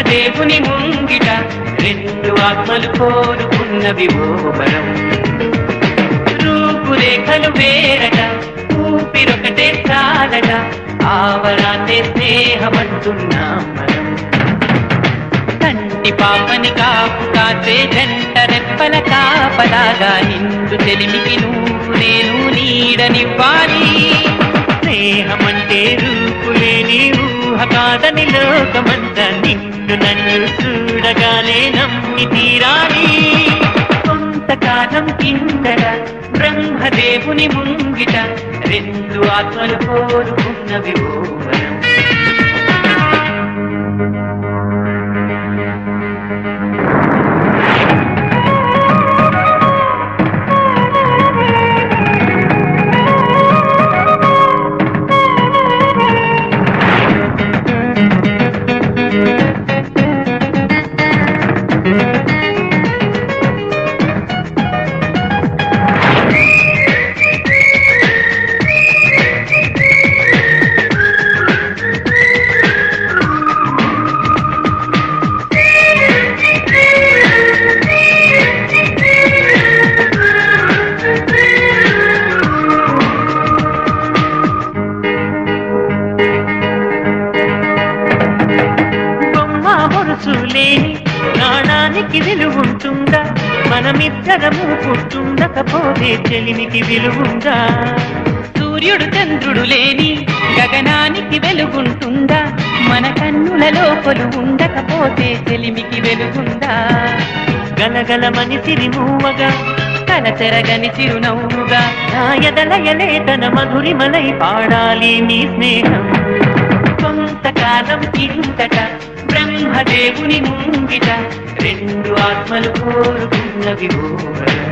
బ్రహ్మదేవుని ముంగిట రెండు ఆత్మలు కోరుకున్నవి ఓ వరం రూపురేఖలు వేరట ఊపిరొకటే చాలట ఆవరాన్నే స్నేహమంటున్నాం మనం కంటి పాపని కాపు కాసే జంట రెప్పల కాపలాగా నిండు తెలిమికి నువ్వు నేను నీడనివ్వాలి స్నేహమంటే రూపులేని ఊహ కాదని లోకమంతా నిన్ను నన్ను చూడగానే నమ్మి తీరాలి కొంతకాలం కిందట బ్రహ్మదేవుని ముంగిట రెండు ఆత్మలు కోరుకున్నవి ఓ వరం బొమ్మ బొరుసు లేని నాణానికి విలువుంటుందా మనమిద్దరము పుట్టుండకపోతే చెలిమికి విలువుందా సూర్యుడు చంద్రుడు లేని గగనానికి వెలుగుంటుందా మన కన్నులలో కొలు ఉండకపోతే చెలిమికి వెలుగుందా గలగలమని సిరిమూవగా కలచెరగని చిరునవ్వుగా నా ఎదలయలే తన మధురిమలై పాడాలి నీ స్నేహం కొంతకాలం కిందట బ్రహ్మదేవుని ముంగిట రెండు ఆత్మలు కోరుకున్నవి ఓ వరం.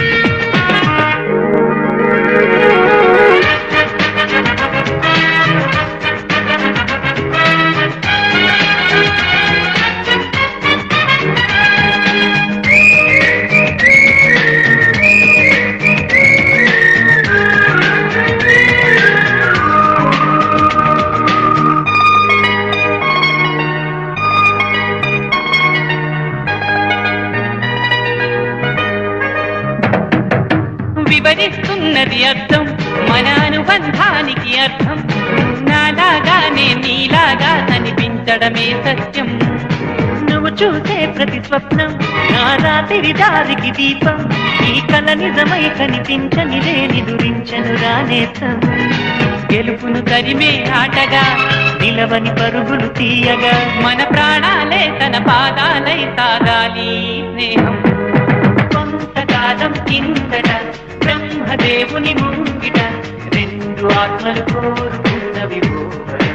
వివరిస్తున్నది అర్థం మన అనుబంధానికి అర్థం నాలాగానే నీలాగా కనిపించడమే సత్యం నువ్వు చూసే ప్రతి స్వప్నం నా రాత్రి దారికి దీపం ఈ కల నిజమై కనిపించనిదే నిదురించను రానేతం గెలుపును తరిమే ఆటగా నిలవని పరుగులు తీయగా మన ప్రాణాలే తన పాదాలై సాగాలి స్నేహం కొంతకాలం కిందట బ్రహ్మదేవుని ముంగిట రెండు ఆత్మలు కోరుకున్నవి ఓ వరం.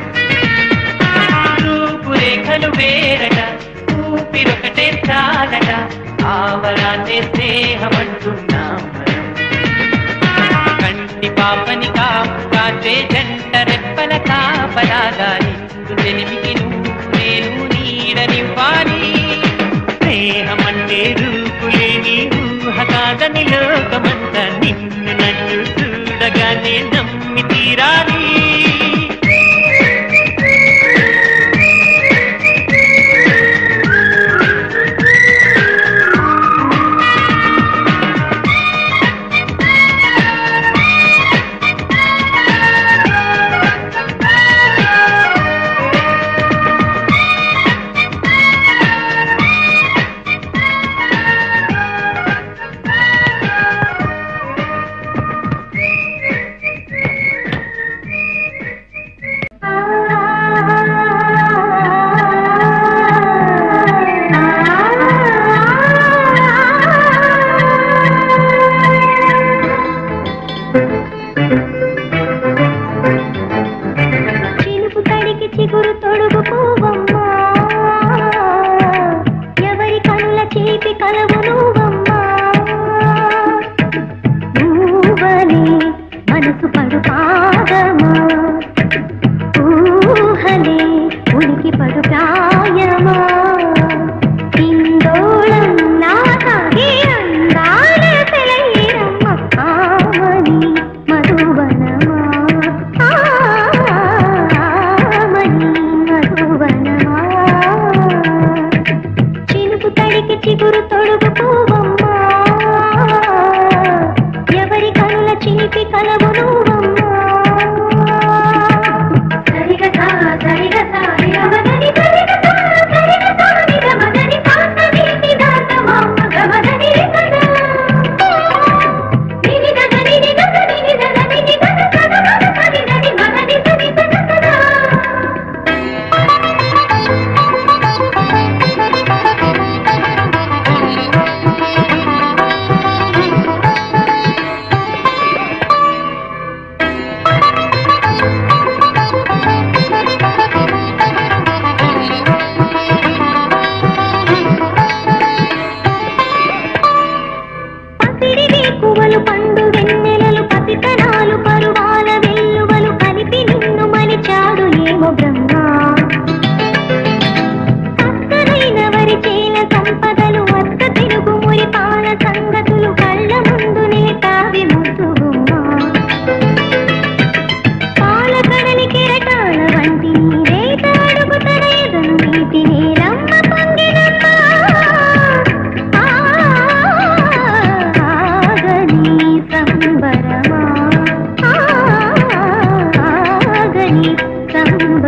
రూపురేఖలు వేరట ఊపిరొకటే చాలట ఆవరాన్నే స్నేహమంటున్నాం మనం. కంటి పాపని కాపు కాసే జంట రెప్పల కాపలాగా నిండు తెలిమికి నువ్వు నేను నీడనివ్వాలి స్నేహమంటే రూపులేని ఊహ కాదని లోకమంతా నిన్ను నన్ను చూడగానే నమ్మి తీరాలి చినుకు తడికి చిగురు తొడుగు పువ్వమ్మా ఎవరి కళ్ళ చేపి కలవు నువ్వమ్మా నువ్వని మనసు పడు పాదమా ఊహలే ఉనికి పడు ప్రాయమా ఇందోళం నా సాగే అందాల సెలయేరమ్మ ఆమని మధువనమా ఆమని మధువనమా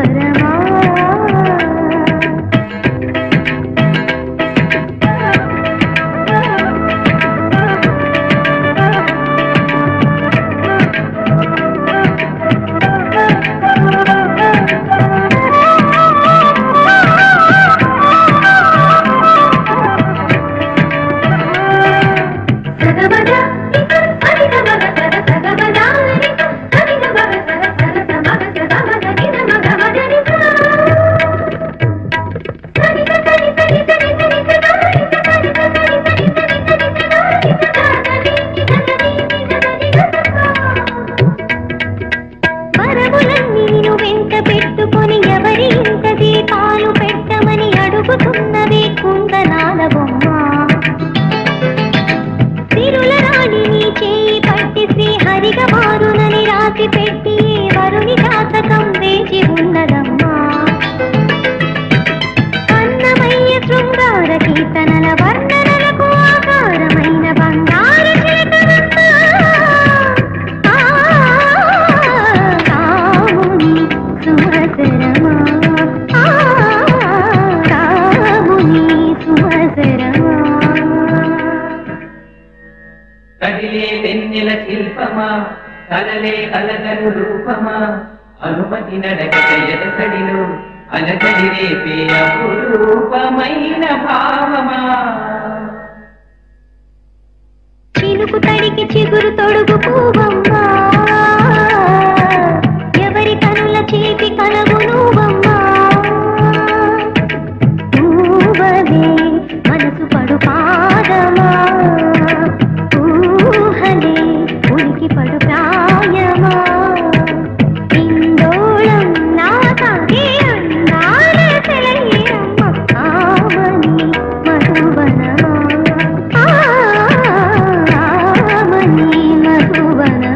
సుమధురమా సగమద హరిత మగ సగ సగమద హరిత మగ సగ సగ సమగ సగమద నిద మగ మదని సరిత సరిత నిత నిత నిత సరిత సరిత సరిత నిత నిత వరములన్నీ నిన్ను వెంట పెట్టుకొని ఎవరి ఇంట దీపాలు పెట్టమని అడుగుతున్నది కుందనాల బొమ్మ తిరుల రాణి నీ చేయి పట్టి శ్రీహరిగా మారునని రాసి పెట్టి వరుని జాతకం వేచి ఉన్నదమ్మా అన్నమయ్య శృంగార కీర్తనల వర్ణనలకు ఆకారమైన బంగారు చిలకలమ్మ. ఆ, రాముని సుమధురమా. ఆ, రాముని సుమధురమా. కదిలే వెన్నెల శిల్పమా కలలే కలగను రూపమా అనుమతి నడకట ఎదసడిలో అలజడి రేపే అపురూపమైన భావమా చినుకు తడికి చిగురు తొడుగు పూవమ్మా ఎవరి కనుల చేతి కలవు నువ్వమ్మా పూవవే మనసు పడు పాదమా ఊహలే ఉనికి పడు ప్రాయమా ఇందోళం నా తాగే అందాల సెలయేరమ్మ ఆమని మధువనమా ఆమని మధువనమా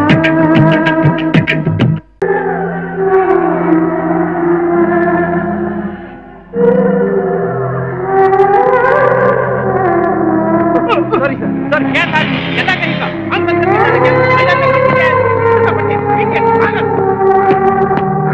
सॉरी सर सर क्या था क्या करेगा हम अंदर चले गए आजा चलो ठीक है आजा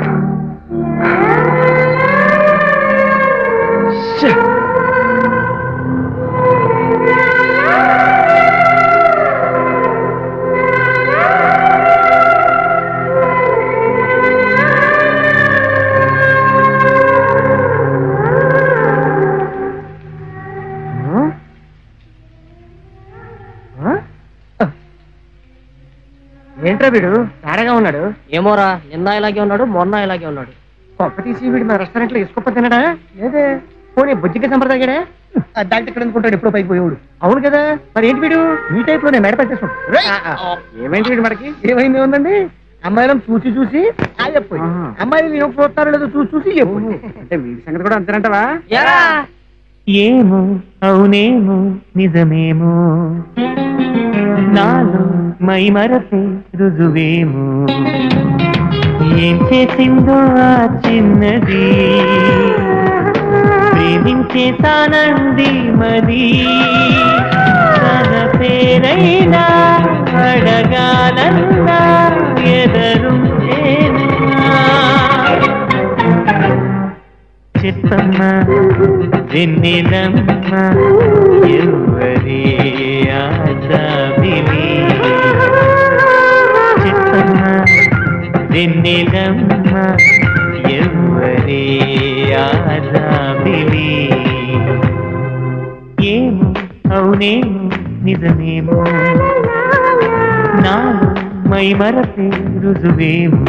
ఏంట్రా వీడు తేడాగా ఉన్నాడు ఏమోరా నిన్న ఇలాగే ఉన్నాడు మొన్న ఇలాగే ఉన్నాడు కొప్ప తీసి వీడు మా రెస్టారెంట్ లో ఇసుకొప్ప తినడా లేదే పోనీ బుజ్జికి సంప్రదాయడే దాంట్లో ఇక్కడ అనుకుంటాడు ఎప్పుడు పైకి పోయేవాడు అవును కదా మరి ఏంటి వీడు ఈ టైప్ లో నేను మెడ పెట్టేసుకుంటాడు ఏమైంది వీడు మనకి ఏమైంది ఉందండి అమ్మాయిలను చూసి చూసి చెప్పు అమ్మాయిలు ఏం చూస్తారో లేదో చూసి చూసి చెప్పు అంటే వీడి సంగతి కూడా అంతేనంటవా ఎరా ఏమో అవునేమో నిజమేమో నాలో మై మరపే రుజువేమో ఏం చేసిందో ఆ చిన్నది ప్రేమించే తానంది మది తన పేరైనా అడగాలన్నా ఎదరుంటేనా చెప్పమ్మా వెన్నెలమ్మ ఎవరి ఆశాభిని చెప్పమ్మా వెన్నెలమ్మ ఎవరి ఆశాభిని ఏమో అవునేమో నిజమేమో నాలో మై మరపే రుజువేమో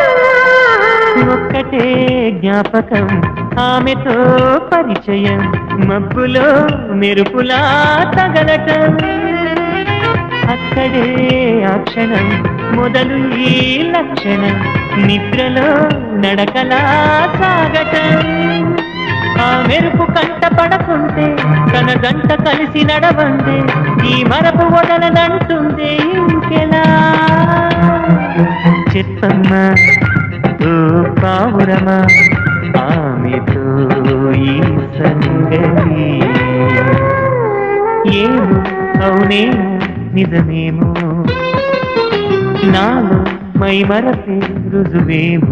ఒక్కటే జ్ఞాపకం ఆమెతో పరిచయం మబ్బులో మెరుపులా తగలటం అక్కడే ఆ క్షణం మొదలు ఈ లక్షణం నిద్రలో నడకలా సాగటం ఆ మెరుపు కంట పడకుంటే తన గంట కలిసి నడవందే ఈ మరపు వదలనంటుంది ఇంకెలా చెప్పమ్మా ఓ పావురమా ఆమెతో ఈ సంగతి ఏమో అవునేమో నిజమేమో నాలో మై మరపే రుజువేమో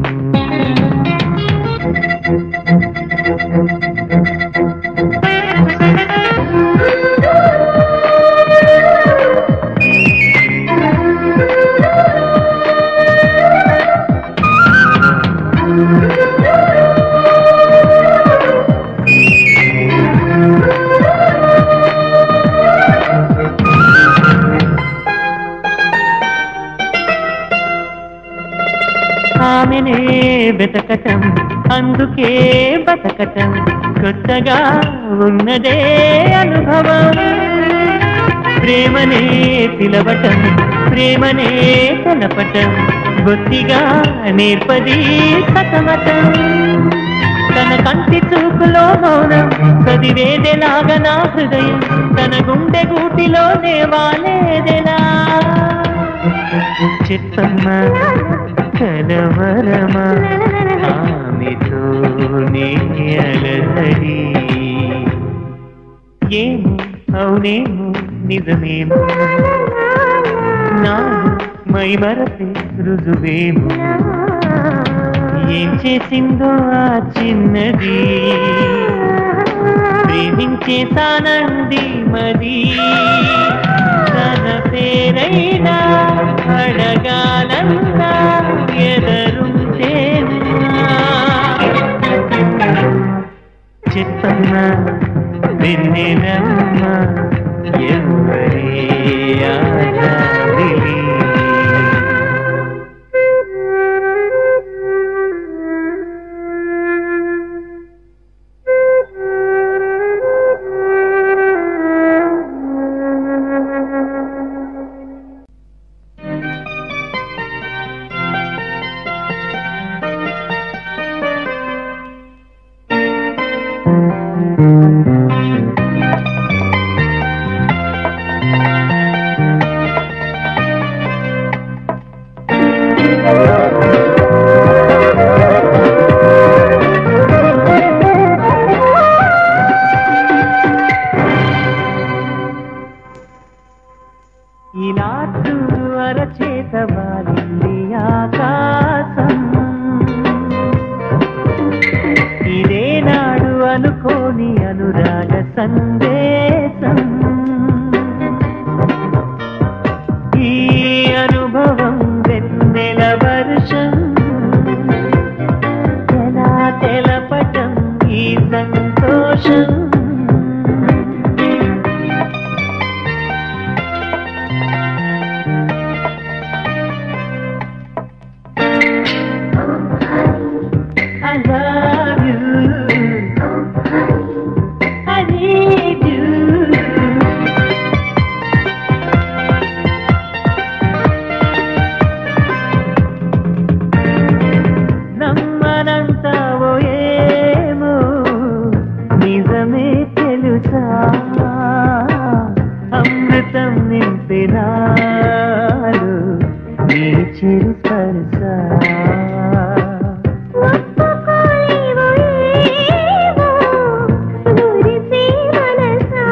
ఆమెనే వెతకటం అందుకే బతకటం కొత్తగా ఉన్నదే అనుభవం ప్రేమనే పిలవటం ప్రేమనే తెలపటం బొత్తిగా నేర్పది సతమతం తన కంటి చూపులో మౌనం చదివేదెలాగా నా హృదయం తన గుండె గూటిలోనే వాలేదెలా చెప్పమ్మా కలవరమా ఆమెతో అలసడి ఏమో అవునేమో నిజమేమో నా మై మరపే రుజువేమో ఏం చేసిందో ఆ చిన్నది ప్రేమించేసానంది మరి తన పేరైనా అడగాలన్నా ఎదరుంటేనా చెప్పమ్మా వెన్నెలమ్మా ఎవరే ఆజాదిలి ఇలా చూడు అరచేత వాలింది ఆకాశం ఇదే నాడు అనుకోని అనురాగ సందేశం ఈ అనుభవం వెన్నెల వర్షం ఎలా తెలపటం ఈ సంతోషం I love you. I need you. నమ్మనంటావో ఏమో నిజమే తెలుసా అమృతం నింపినాడు నీ చిరు స్పర్శ ఒప్పుకోలేవో ఏవో మురిసే మనసా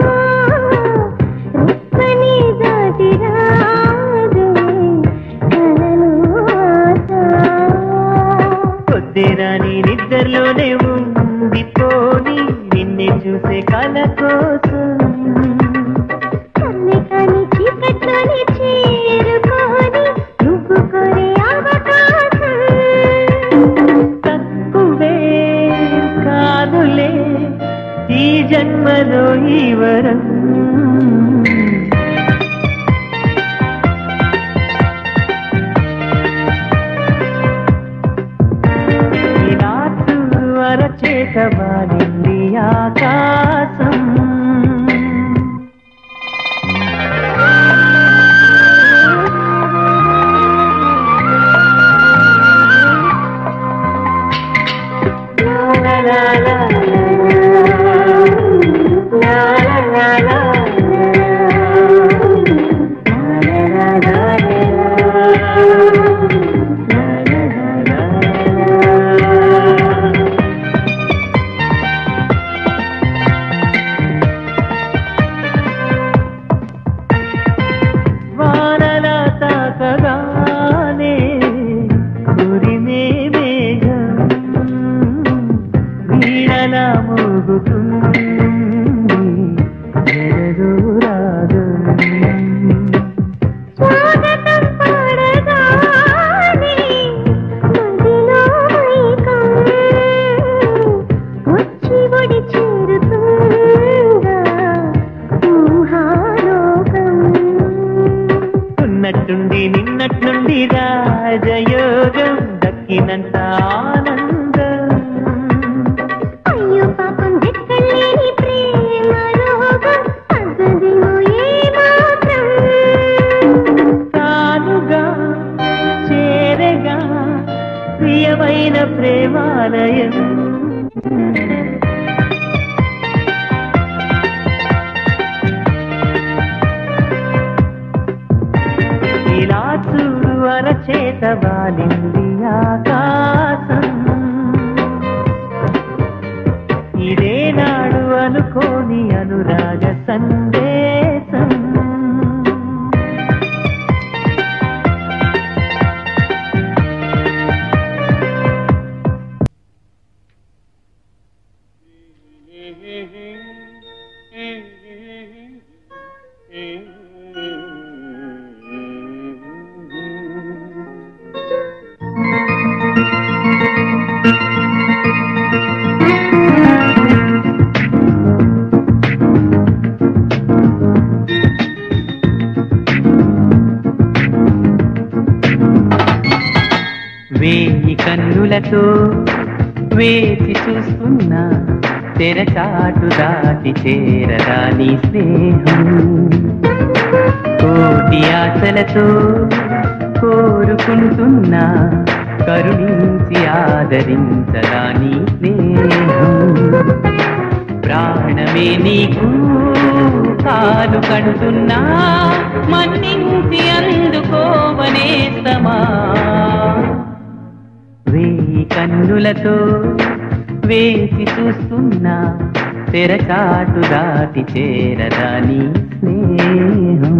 రుక్కని దాటి రాదు కలలు ఆశ పొద్దురాని నిద్రలోనే ఉండిపోని నిన్నే చూసే కల కోసం కన్ని కాని చీకట్లోనే చేరుకొని నువ్వు కోరే అవకాశం తక్కువే కాదులే ఈ జన్మలో ఈ వరం ఇలా అరచేత వాలింది ఆకాశం చెరో రాగం స్వాగతం పాడగానే మదిలో మైకం వచ్చి ఒడి చేరుతుందా ఊహాలోకం ఉన్నట్టుండి నిన్నట్టుండి రాజయోగం దక్కినంత ఆనందం అయ్యో పాపం దిక్కలేని ప్రేమ రోగం తగ్గదిమో ఏమాత్రం తానుగా చేరగా ప్రియమైన ప్రేమాలయం ఇలా చూడు అరచేత వాలింది ఆకాశం ఇదే నాడు అనుకోని అనురాగ సందేశం వేయి కన్నులతో వేచి చూస్తున్నా తెరచాటు దాటి చేరదా నీ స్నేహం కోటి ఆశలతో కోరుకుంటున్నా కరుణించి ఆదరించదా నీ స్నేహం ప్రాణమే నీకు కాలు కంటున్నా మన్నించి అందుకోవనేస్తమా వేయి కన్నులతో వేసి చూస్తున్నా తెరచాటు దాటి చేరదా నీ స్నేహం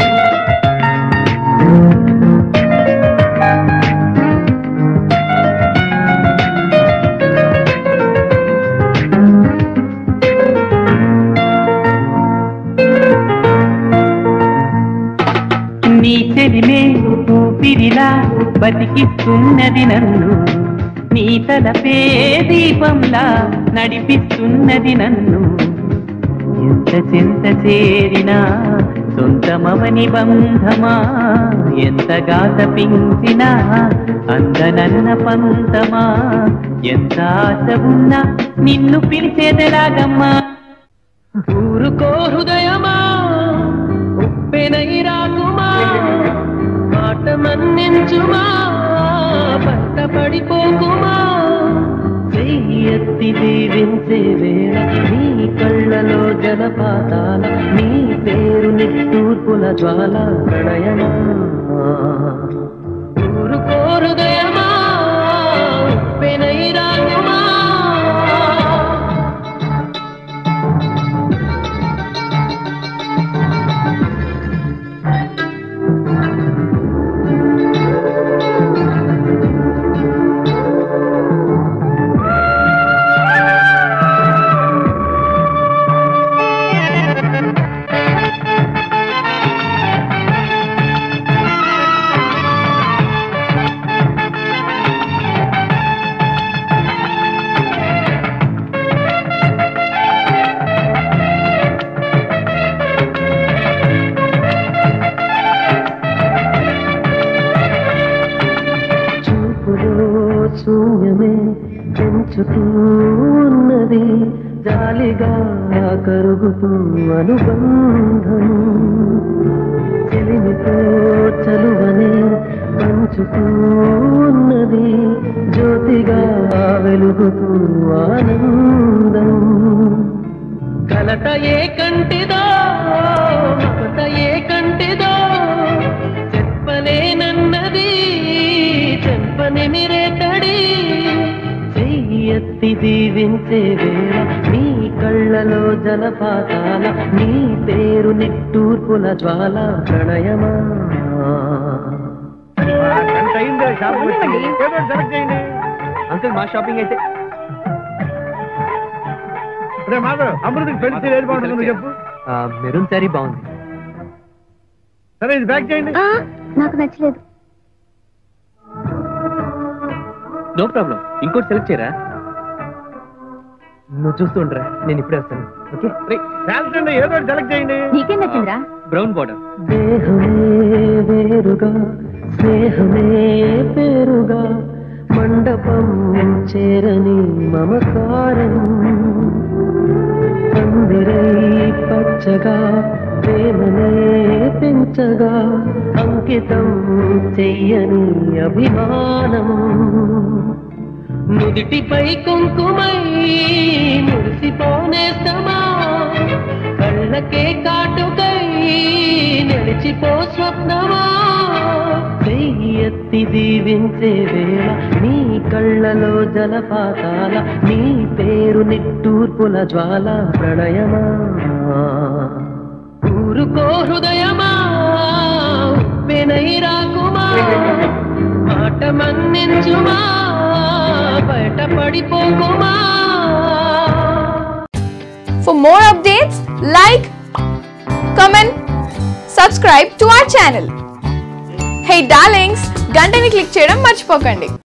నీ చెలిమే ఊపిరిలా బతికిస్తున్నది నన్ను నీ తలపే దీపంలా నడిపిస్తున్నది నన్ను ఎంత చింత చేరినా సొంతమవని బంధమా ఎంతగా తపించినా అందనన్న పంతమా ఎంత ఆశ ఉన్నా నిన్ను పిలిచేదెలాగమ్మా ఊరుకో హృదయమా ఉప్పెనై రాకుమా మాట మన్నించుమా పంట పడిపోకుమా చెయ్యి ఎత్తి దీవించే వేళ నీ కళ్ళలో జలపాతాల నీ పేరు నిట్టూర్పుల జ్వాల ప్రణయమా ఊరుకో హృదయమా ఉప్పెనై రాకుమా చూపులో శూన్యమే పెంచుతూ ఉన్నది జాలిగా కరుగుతూ అనుబంధం చెలిమితో చలువనే పంచుతూ ఉన్నది జ్యోతిగా వెలుగుతూ ఆనందం కలత ఏ కంటిదో మమత ఏ కంటిదో చెప్పలేనన్నది చెప్పని మిరేతడి చెయ్యి ఎత్తి దీవించే వేళ నీ కళ్ళలో జలపాతాల నీ పేరు నిట్టూర్పుల జ్వాల ప్రణయమా అంకుల్ మా షాపింగ్ అయితే రే మాధవ్ అమృతకి పెళ్లి ఏది బాగుంటుందో చెప్పు మెరూన్ శారీ బాగుంది సరే ఇది బ్యాక్ చేయండి ఆ, నాకు నచ్చలేదు నో ప్రాబ్లం ఇంకోటి సెలెక్ట్ చేయరా నువ్వు చూస్తూ ఉండరా నేను ఇప్పుడే వస్తాను ఓకే ఫ్యాన్స్ అండి ఏదో ఒకటి సెలెక్ట్ చేయండి నీకేం నచ్చిందిరా బ్రౌన్ బార్డర్ దేహమే వేరుగా స్నేహమే పేరుగా మండపం చేరని మమకారం పందిరై పచ్చగా ప్రేమనే పెంచగా అంకితం చెయ్యని అభిమానం నుదిటిపై కుంకుమై మురిసిపోనేస్తమా కళ్ళకే కాటుకై నిలిచిపో స్వప్నమా చెయ్యెత్తి దీవించే వేళ నీ కళ్ళలో జలపాతాల నీ పేరు నిట్టూర్పుల జ్వాల ప్రణయమా ఊరుకో హృదయమా ఉప్పెనై రాకుమా మాట మన్నించుమా బయట పడిపోకుమా For more updates, like, comment, subscribe to our channel. Hey darlings, గంటని click చేయడం మర్చిపోకండి